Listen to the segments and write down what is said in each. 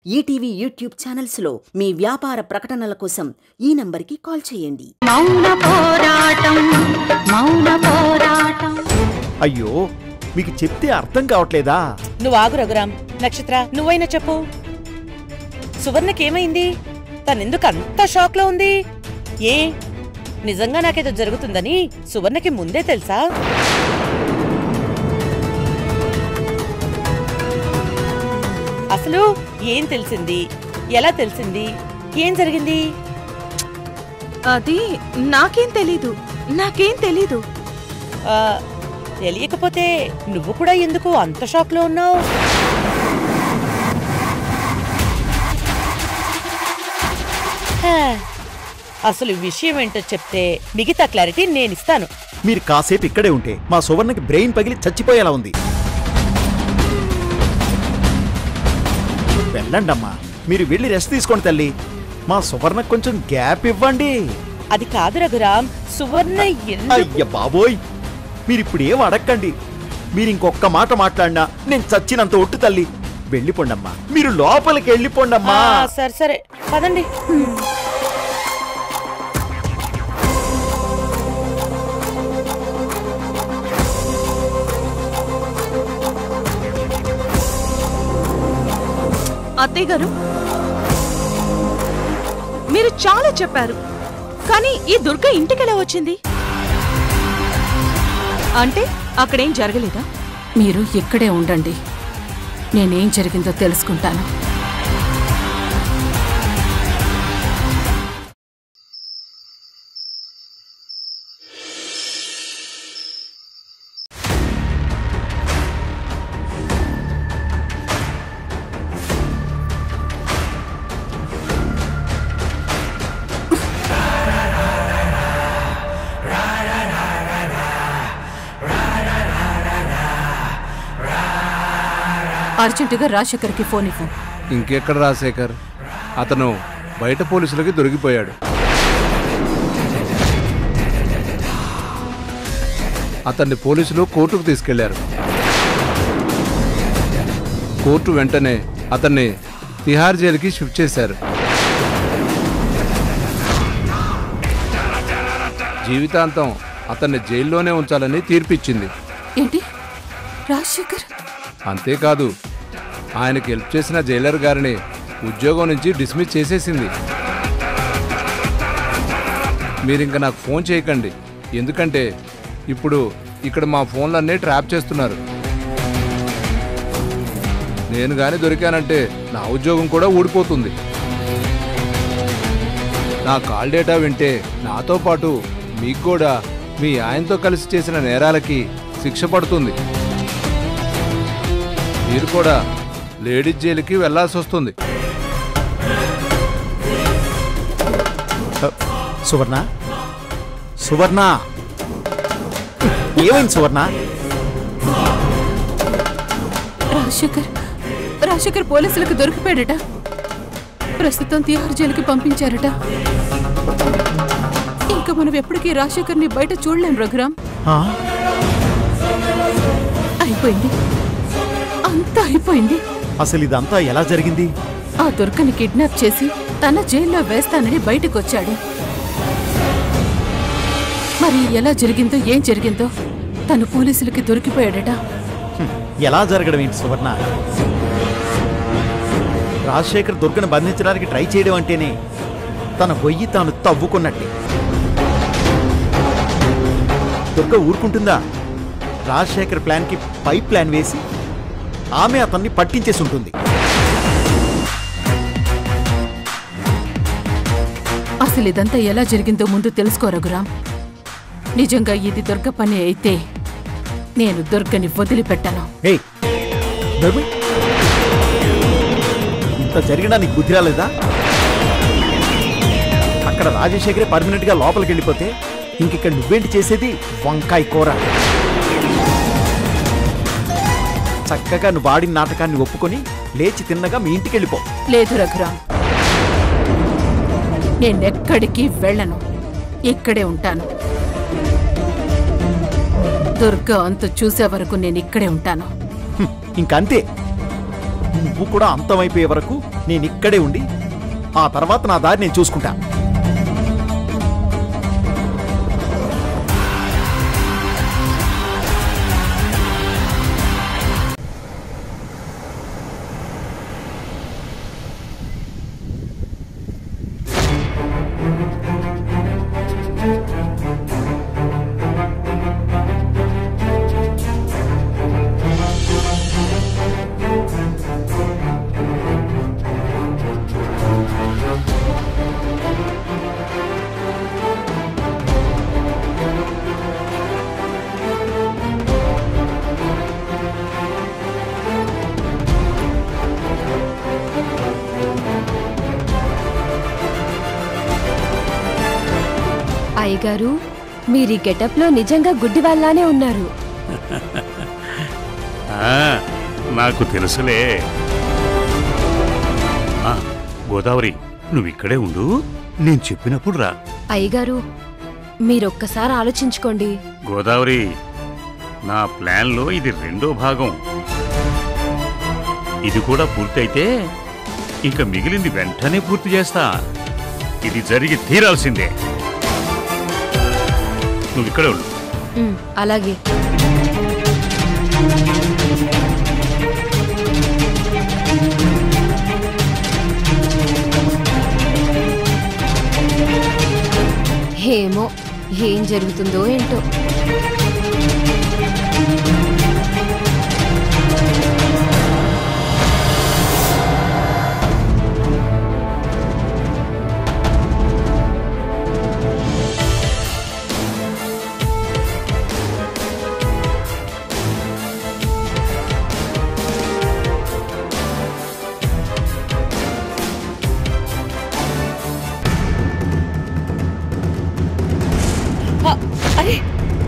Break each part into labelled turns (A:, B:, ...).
A: ETV YouTube ఛానల్స్లో మీ వ్యాపార ప్రకటనల కోసం ఈ నంబర్కి కాల్ చేయండి
B: మౌన పోరాటం మౌన పోరాటం
C: అయ్యో మీకు చెప్తే అర్థం కావట్లేదా
D: నువ్వు ఆగు రఘురాం నక్షత్ర నువ్వైనా చెప్పు సువర్ణకేమైంది తనెందుకు అంత షాక్ లో ఉంది ఏ నిజంగా నాకేదో జరుగుతుందని సువర్ణకి ముందే తెలుసా అసలు ఏం తెలిసింది ఎలా తెలిసింది ఏం జరిగింది
E: అది నాకేం తెలీదు నాకేం తెలీదు
D: ఆ, తెలియకపోతే నువ్వు కూడా ఎందుకు అంత షాక్ లో ఉన్నావు అసలు విషయం ఏంటో చెప్తే మిగతా క్లారిటీ నేను ఇస్తాను
C: మీరు కాసేపు ఇక్కడే ఉంటే మా సువర్ణకి బ్రెయిన్ పగిలి చచ్చిపోయేలా ఉంది వెళ్ళండమ్మా మీరు వెళ్ళి రెస్ట్ తీసుకోండి తల్లి మా సువర్ణకు కొంచెం గ్యాప్ ఇవ్వండి
D: అది కాదు రఘురాం సువర్ణ ఎందుకు
C: అయ్య బాబోయ్ మీరు ఇప్పుడు ఏం అడక్కండి మీరు ఇంకొక్క మాట మాట్లాడినా నేను చచ్చినంత ఒట్టు తల్లి వెళ్ళిపోండమ్మా మీరు లోపలికి వెళ్ళిపోండమ్మా
D: ఆ, సరే సరే పదండి
E: అత్తయ్య గారు మీరు చాలా చెప్పారు కానీ ఈ దుర్గ ఇంటికెలా వచ్చింది అంటే అక్కడేం జరగలేదా
F: మీరు ఇక్కడే ఉండండి నేనేం జరిగిందో తెలుసుకుంటాను అర్జెంటుగా రాజశేఖర్కి ఫోన్ ఇవ్వు
G: ఇంకెక్కడ రాజశేఖర్ అతను బయట పోలీసులకి దొరికిపోయాడు అతన్ని పోలీసులు కోర్టుకు తీసుకెళ్లారు కోర్టు వెంటనే అతన్ని తిహార్ జైలుకి షిఫ్ట్ చేశారు జీవితాంతం అతన్ని జైల్లోనే ఉంచాలని తీర్పిచ్చింది
F: ఏంటి రాజశేఖర్
G: అంతేకాదు ఆయనకి హెల్ప్ చేసిన జైలర్ గారిని ఉద్యోగం నుంచి డిస్మిస్ చేసేసింది మీరింక నాకు ఫోన్ చేయకండి ఎందుకంటే ఇప్పుడు ఇక్కడ మా ఫోన్లన్నీ ట్రాప్ చేస్తున్నారు నేను కానీ దొరికానంటే నా ఉద్యోగం కూడా ఊడిపోతుంది నా కాల్ డేటా వింటే నాతో పాటు మీకు కూడా మీ ఆయనతో కలిసి చేసిన నేరాలకి శిక్ష పడుతుంది మీరు కూడా లేడీస్ జైలుకి వెళ్లాల్సి వస్తుంది
C: సువర్ణ సువర్ణ ఏమైంది సువర్ణ
F: రాజశేఖర్ రాజశేఖర్ పోలీసులకు దొరికిపోయాడట ప్రస్తుతం తిహార్ జైలుకి పంపించారట ఇంకా మనం ఎప్పటికీ రాజశేఖర్ని బయట చూడలేం రఘురాం
C: ఆ?
F: అయిపోయింది అంతా అయిపోయింది
C: అసలు ఇదంతా ఎలా జరిగింది
F: ఆ దుర్గని కిడ్నాప్ చేసి తన జైల్లో వేస్తానని బయటకొచ్చాడు మరి ఎలా జరిగిందో ఏం జరిగిందో తను పోలీసులకి దొరికిపోయాడట
C: హ్మ్, ఎలా జరగడం ఏంటి సువర్ణ రాజశేఖర్ దుర్గను బంధించడానికి ట్రై చేయడం అంటేనే తన గొయ్యి తాను తవ్వుకున్నట్టే దుర్గ ఊరుకుంటుందా రాజశేఖర్ ప్లాన్కి పై ప్లాన్ వేసి ఆమె అతన్ని పట్టించేసి ఉంటుంది
F: అసలు ఇదంతా ఎలా జరిగిందో ముందు తెలుసుకో రఘురాం నిజంగా ఇది దుర్గ పని అయితే నేను దుర్గని వదిలిపెట్టను
C: ఏయ్ ధర్మి ఇంత జరిగినా నీకు బుద్ధి రాలేదా అక్కడ రాజశేఖరే పర్మనెంట్ గా లోపలికి వెళ్ళిపోతే ఇంకిక్కడ నువ్వేంటి చేసేది వంకాయ కూర చక్కగా నువ్వు ఆడిన నాటకాన్ని ఒప్పుకొని లేచి తిన్నగా మీ ఇంటికి వెళ్ళిపో
F: లేదు రఘురాం నేనెక్కడికి వెళ్ళను ఇక్కడే ఉంటాను దుర్గ అంతు చూసే వరకు నేను ఇక్కడే ఉంటాను
C: హ్మ్, ఇంకంతే నువ్వు కూడా అంతమైపోయే వరకు నేను ఇక్కడే ఉండి ఆ తర్వాత నా దారి నేను చూసుకుంటా
H: అయ్యగారు మీరీ గెటప్లో నిజంగా గుడ్డివాళ్ళలానే ఉన్నారు
I: ఆ, నాకు తెలుసులే ఆ, గోదావరి నువ్వు ఇక్కడే ఉండు నేను చెప్పినప్పుడు రా
H: అయ్యగారు మీరొక్కసారి ఆలోచించుకోండి
I: గోదావరి నా ప్లాన్లో ఇది రెండో భాగం ఇది కూడా పూర్తయితే ఇంకా మిగిలింది వెంటనే పూర్తి చేస్తా ఇది జరిగి తీరాల్సిందే నువ్వు ఇక్కడే ఉండు
H: ఉమ్, అలాగే ఏమో ఏం జరుగుతుందో ఏంటో
D: ఆ, అరే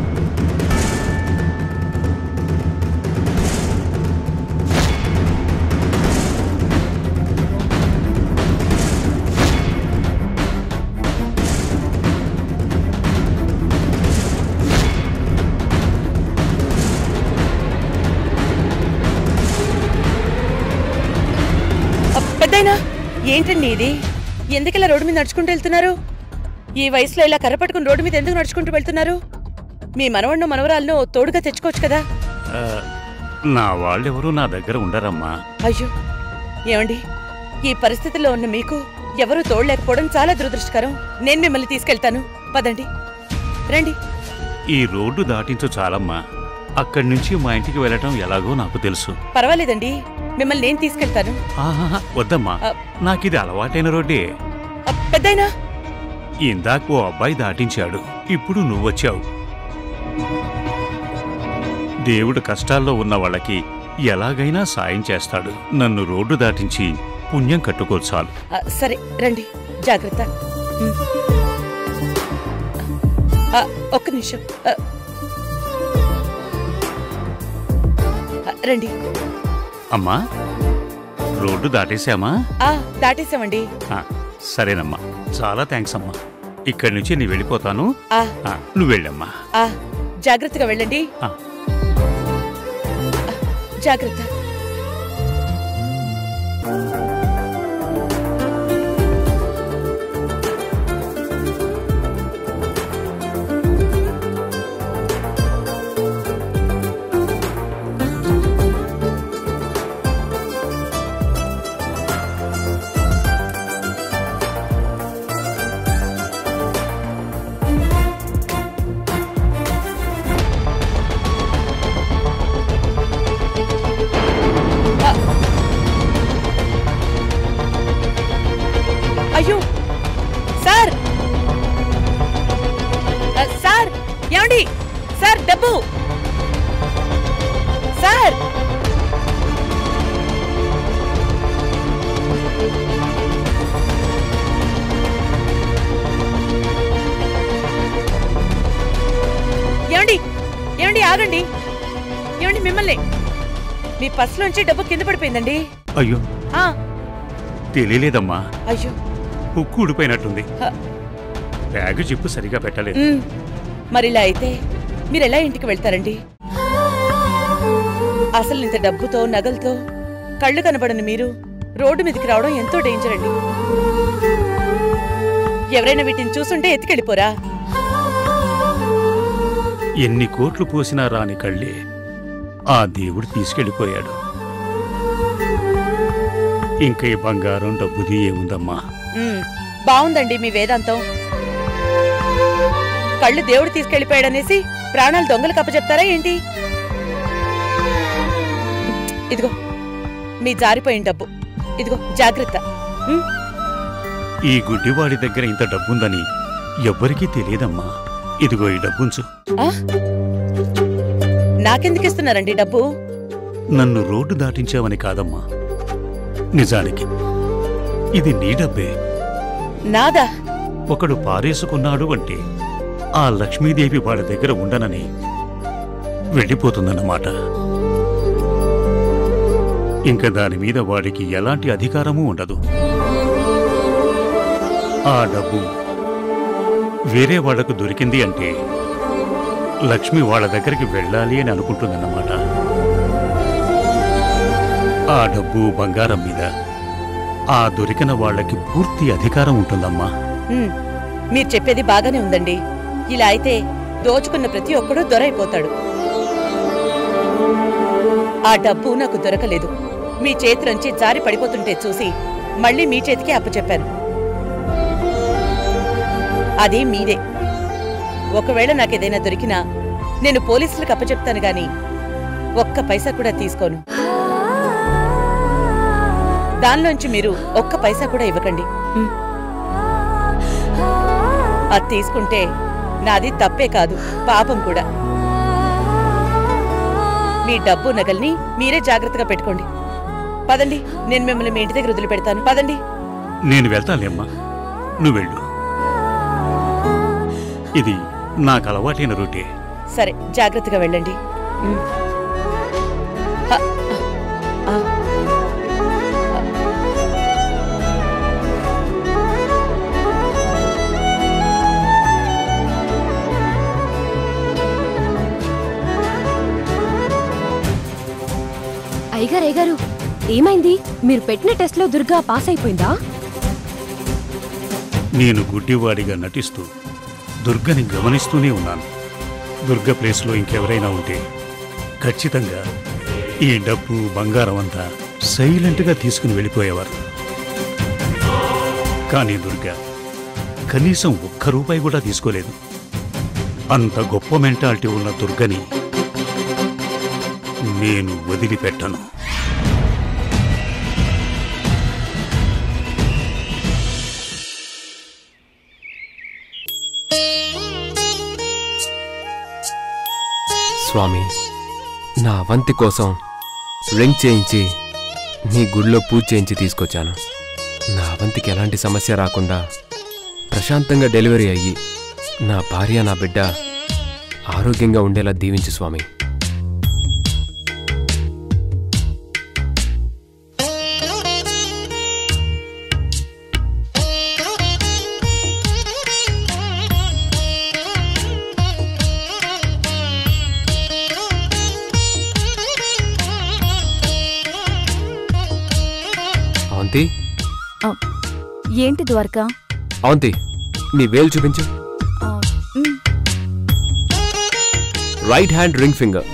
D: ఆ, పెద్దయినా ఏంటండి ఇది ఎందుకిలా రోడ్డు మీద నడుచుకుంటూ వెళ్తున్నారు ఈ వయసులో ఇలా కర్ర పట్టుకుని రోడ్డు మీద ఎందుకు నడుచుకుంటూ వెళ్తున్నారు మీ మనవడినో మనవరాలను తోడుగా తెచ్చుకోవచ్చు కదా
I: ఆ, నా వాళ్ళెవరూ నా దగ్గర ఉండరమ్మా
D: అయ్యో ఏమండి ఈ పరిస్థితిలో ఉన్న మీకు ఎవరూ తోడలేకపోవడం చాలా దురదృష్టకరం నేను మిమ్మల్ని తీసుకెళ్తాను పదండి రండి
I: ఈ రోడ్డు దాటించు చాలమ్మా అక్కడి నుంచి మా ఇంటికి వెళ్ళటం ఎలాగో నాకు తెలుసు
D: పర్వాలేదండి మిమ్మల్ని నేను తీసుకెళ్తాను
I: ఆహాహా, వద్దమ్మా
D: ఆ.
I: నాకిది అలవాటైన రోడ్డే
D: ఆ, పెద్దయినా
I: ఇందాక ఓ అబ్బాయి దాటించాడు ఇప్పుడు నువ్వొచ్చావు దేవుడు కష్టాల్లో ఉన్న వాళ్ళకి ఎలాగైనా సాయం చేస్తాడు నన్ను రోడ్డు దాటించి పుణ్యం కట్టుకోచాలు
D: ఆ, సరే రండి జాగ్రత్త ఉమ్. ఆ, ఒక్క నిమిషం ఆ. ఆ, రండి
I: అమ్మా రోడ్డు దాటేశామా
D: ఆ దాటేసామండి
I: ఆ, సరేనమ్మా చాలా థ్యాంక్స్ అమ్మా ఇక్కడి నుంచి నీ వెళ్ళిపోతాను
D: ఆ
I: ఆ, నువ్వు వెళ్ళమ్మా
D: ఆ జాగ్రత్తగా వెళ్ళండి
I: ఆ.
D: జాగ్రత్త అయ్యో సార్ ఆ, సార్ ఏమండి సార్ డబ్బు సార్ ఏమండి ఏమండి ఆగండి ఏమండి మిమ్మల్ని మీ పర్సులోంచి డబ్బు కింద పడిపోయిందండి
I: అయ్యో
D: ఆ,
I: తెలియలేదమ్మా
D: అయ్యో
I: ఉక్కు ఊడిపోయినట్టుంది
D: హ.
I: బ్యాగు జిప్పు సరిగా పెట్టలేదు
D: మ్, మరిలా అయితే మీరెలా ఇంటికి వెళ్తారండి అసలు ఇంత డబ్బుతో నగలతో కళ్ళు కనబడని మీరు రోడ్డు మీదకి రావడం ఎంతో డేంజర్ అండి ఎవరైనా వీటిని చూసుంటే ఎత్తుకెళ్ళిపోరా
I: ఎన్ని కోట్లు పోసినా రాని కళ్ళే ఆ దేవుడు తీసుకెళ్ళిపోయాడు ఇంక ఈ బంగారం డబ్బుది ఏముందమ్మా
D: ఉమ్, బావుందండి మీ వేదాంతం కళ్ళు దేవుడు తీసుకెళ్లిపోయాడనేసి ప్రాణాలు దొంగలకు అప్పచెప్తారా ఏంటి ఇదిగో మీ జారిపోయిన డబ్బు ఇదిగో జాగ్రత్త ఉమ్,
I: ఈ గుడ్డివాడి దగ్గర ఇంత డబ్బుందని ఎవ్వరికీ తెలియదమ్మా ఇదిగో ఈ డబ్బుంచు
D: ఆ? నాకెందుకు ఇస్తున్నారండి డబ్బు
I: నన్ను రోడ్డు దాటించావని కాదమ్మా నిజానికి ఇది నీ డబ్బే
D: నాదా
I: ఒకడు పారేసుకున్నాడు అంటే ఆ లక్ష్మీదేవి వాడి దగ్గర ఉండనని వెళ్ళిపోతుందన్నమాట ఇంకా దాని మీద వాడికి ఎలాంటి అధికారమూ ఉండదు ఆ డబ్బు వేరే వాళ్లకు దొరికింది అంటే లక్ష్మి వాళ్ళ దగ్గరికి వెళ్ళాలి అని అనుకుంటుందన్నమాట ఆ డబ్బు బంగారం మీద ఆ దొరికిన వాళ్ళకి పూర్తి అధికారం ఉంటుందమ్మా
D: ఉమ్, మీరు చెప్పేది బాగానే ఉందండి ఇలా అయితే దోచుకున్న ప్రతి ఒక్కడూ దొరైపోతాడు ఆ డబ్బు నాకు దొరకలేదు మీ చేతిలోంచి జారి పడిపోతుంటే చూసి మళ్ళీ మీ చేతికి అప్పచెప్పాను అది మీదే ఒకవేళ నాకేదైనా దొరికినా నేను పోలీసులకు అప్పచెప్తాను గాని ఒక్క పైసా కూడా తీసుకోను దానిలోంచి మీరు ఒక్క పైసా కూడా ఇవ్వకండి ఉమ్. అది తీసుకుంటే నాది తప్పే కాదు పాపం కూడా మీ డబ్బు నగల్ని మీరే జాగ్రత్తగా పెట్టుకోండి పదండి నేను మిమ్మల్ని మీ ఇంటి దగ్గర వదిలిపెడతాను పదండి
I: నేను వెళ్తాలేమ్మా నువ్వు వెళ్ళు ఇది నాకు అలవాటైన రూటే
D: సరే జాగ్రత్తగా వెళ్ళండి ఉమ్. హ, ఆ.
H: అయ్యగారు అయ్యగారు ఏమైంది మీరు పెట్టిన టెస్ట్లో దుర్గా పాస్ అయిపోయిందా
I: నేను గుడ్డివాడిగా నటిస్తూ దుర్గని గమనిస్తూనే ఉన్నాను దుర్గ ప్లేస్లో ఇంకెవరైనా ఉంటే ఖచ్చితంగా ఈ డబ్బు బంగారం అంతా సైలెంట్గా తీసుకుని వెళ్ళిపోయేవారు కానీ దుర్గ కనీసం ఒక్క రూపాయి కూడా తీసుకోలేదు అంత గొప్ప మెంటాలిటీ ఉన్న దుర్గని నేను వదిలిపెట్టను
J: స్వామి నా అవంతి కోసం రింగ్ చేయించి నీ గుడిలో పూజ చేయించి తీసుకొచ్చాను నా అవంతికి ఎలాంటి సమస్య రాకుండా ప్రశాంతంగా డెలివరీ అయ్యి నా భార్య నా బిడ్డ ఆరోగ్యంగా ఉండేలా దీవించు స్వామి అవంతి
E: ఏంటి ద్వారకా
J: అవంతి నీ వేలు చూపించు రైట్ హ్యాండ్ రింగ్ ఫింగర్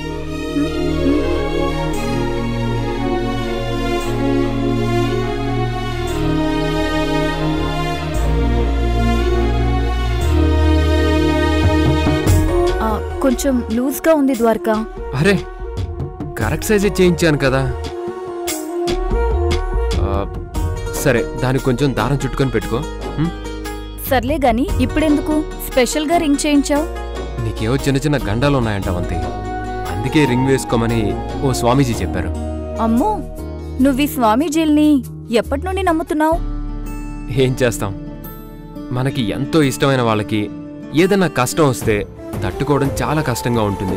E: కొంచెం లూజ్ గా ఉంది ద్వారకా
J: అరే కరెక్ట్ సైజే చేయించాను కదా ఆ, సరే దానికి కొంచెం దారం చుట్టుకొని పెట్టుకో ఉం?
E: సర్లే గాని ఇప్పుడెందుకు స్పెషల్ గా రింగ్ చేయించావు
J: నీకేవో చిన్న చిన్న గండాలు ఉన్నాయంట అవంతి అందుకే రింగ్ వేసుకోమని ఓ స్వామీజీ చెప్పారు
E: అమ్మో నువ్వు ఈ స్వామీజీల్ని ఎప్పటి నుండి నమ్ముతున్నావు
J: ఏం చేస్తాం మనకి ఎంతో ఇష్టమైన వాళ్ళకి ఏదైనా కష్టం వస్తే తట్టుకోవడం చాలా కష్టంగా ఉంటుంది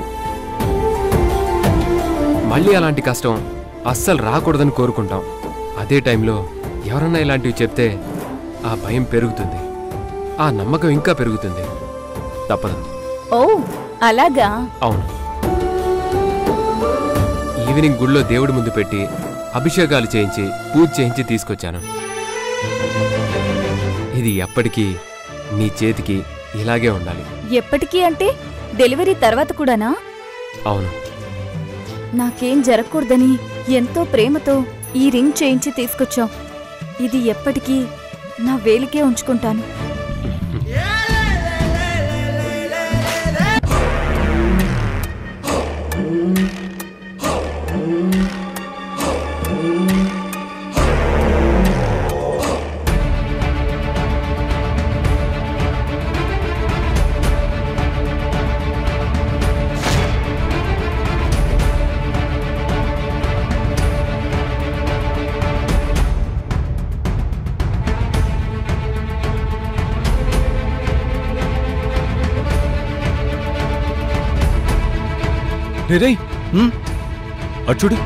J: మళ్ళీ అలాంటి కష్టం అస్సలు రాకూడదని కోరుకుంటాం అదే టైంలో ఎవరన్నా ఇలాంటివి చెప్తే ఆ భయం పెరుగుతుంది ఆ నమ్మకం ఇంకా పెరుగుతుంది తప్పదు
E: ఓ అలాగా
J: అవును ఈవినింగ్ గుళ్ళో దేవుడి ముందు పెట్టి అభిషేకాలు చేయించి పూజ చేయించి తీసుకొచ్చాను ఇది ఎప్పటికీ నీ చేతికి ఇలాగే ఉండాలి
K: ఎప్పటికీ అంటే డెలివరీ తర్వాత కూడానా
J: అవును
K: నాకేం జరగకూడదని ఎంతో ప్రేమతో ఈ రింగ్ చేయించి తీసుకొచ్చాం ఇది ఎప్పటికీ నా వేలికే ఉంచుకుంటాను
C: రే రే అటు చూడు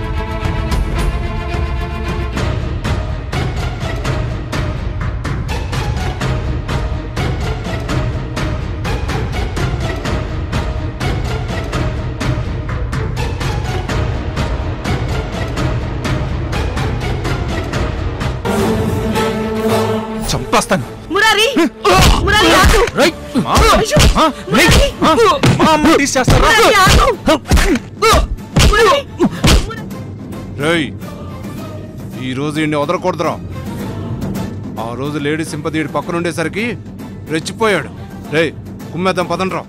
C: చంపేస్తాను
D: మురారి మురారి ఆగు
C: రైట్
D: అయ్యో! మురారి!
C: మా అమ్మ తీసేస్తారా
D: మురారి, ఆగు! మురారి!
G: రేయ్ ఈ రోజు ఈయన్ని వదలకూడదురా ఆ రోజు లేడీ సింపతి ఈడి పక్కన ఉండేసరికి రెచ్చిపోయాడు రే కుమ్మేద్దాం పదండ్రా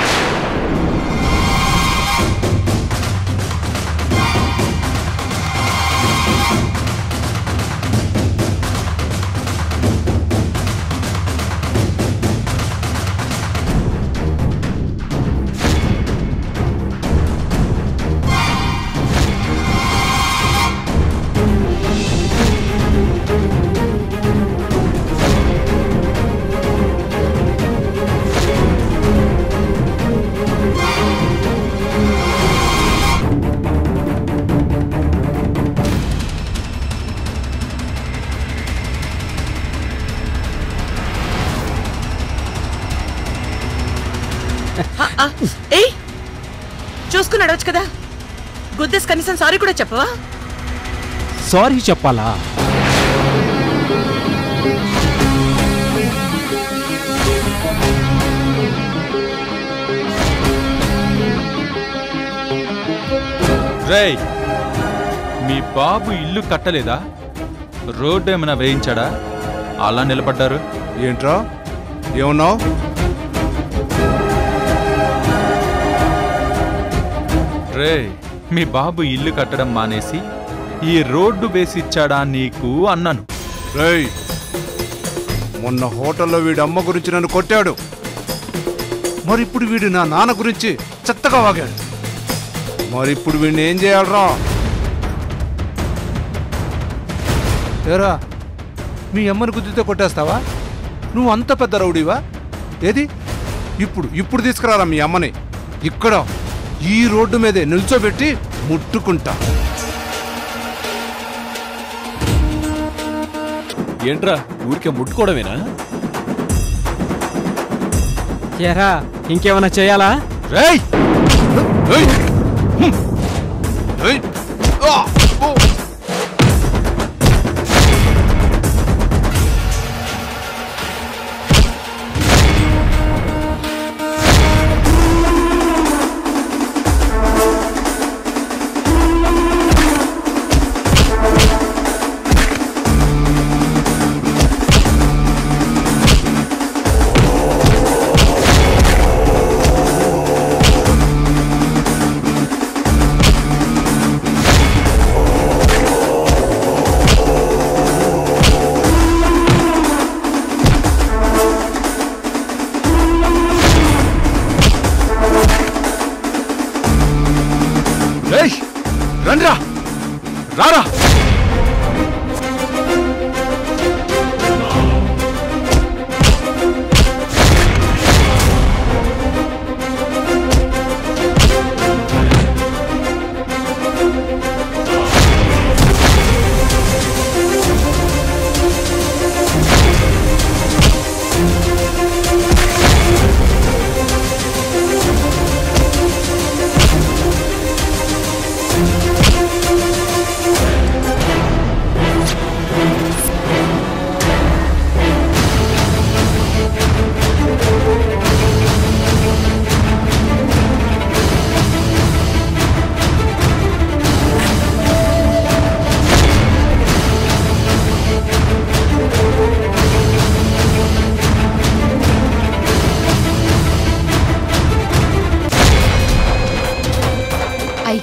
D: ఆ, ఆ, ఏయ్ చూసుకుని అడవచ్చు కదా గుద్దేసి కనీసం సారీ కూడా చెప్పవా
L: సారీ చెప్పాలా
M: రేయ్ మీ బాబు ఇల్లు కట్టలేదా రోడ్డు ఏమైనా వేయించాడా అలా నిలబడ్డారు
G: ఏంట్రా ఏమన్నావు
M: రేయ్ మీ బాబు ఇల్లు కట్టడం మానేసి ఈ రోడ్డు వేసిచ్చాడా నీకు అన్నాను
G: రేయ్ మొన్న హోటల్లో వీడి అమ్మ గురించి నన్ను కొట్టాడు మరి ఇప్పుడు వీడు నా నాన్న గురించి చెత్తగా వాగాడు మరి ఇప్పుడు వీడిని ఏం చేయాలరా ఏరా మీ అమ్మని గుద్దితే కొట్టేస్తావా నువ్వు అంత పెద్ద రౌడీవా ఏది ఇప్పుడు ఇప్పుడు తీసుకురారా మీ అమ్మని ఇక్కడ ఈ రోడ్డు మీదే నిల్చోబెట్టి ముట్టుకుంటా
L: ఏంట్రా ఊరికే ముట్టుకోవడమేనా ఎరా ఇంకేమైనా చేయాలా
G: రేయ్ ఏయ్! హ్మ్! ఏయ్! ఆ! ఓ!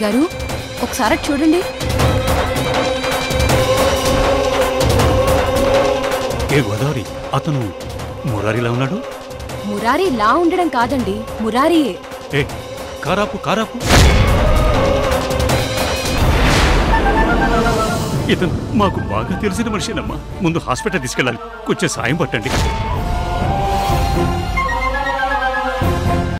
H: గారు ఒకసారి అటు చూడండి
I: ఏ గోదావరి అతను మురారిలా ఉన్నాడు
H: మురారి లా ఉండడం కాదండి మురారియే
I: ఏ కారాపు కారాపు ఇతను మాకు బాగా తెలిసిన మనిషినమ్మా ముందు హాస్పిటల్ తీసుకెళ్ళాలి కొంచెం సాయం పట్టండి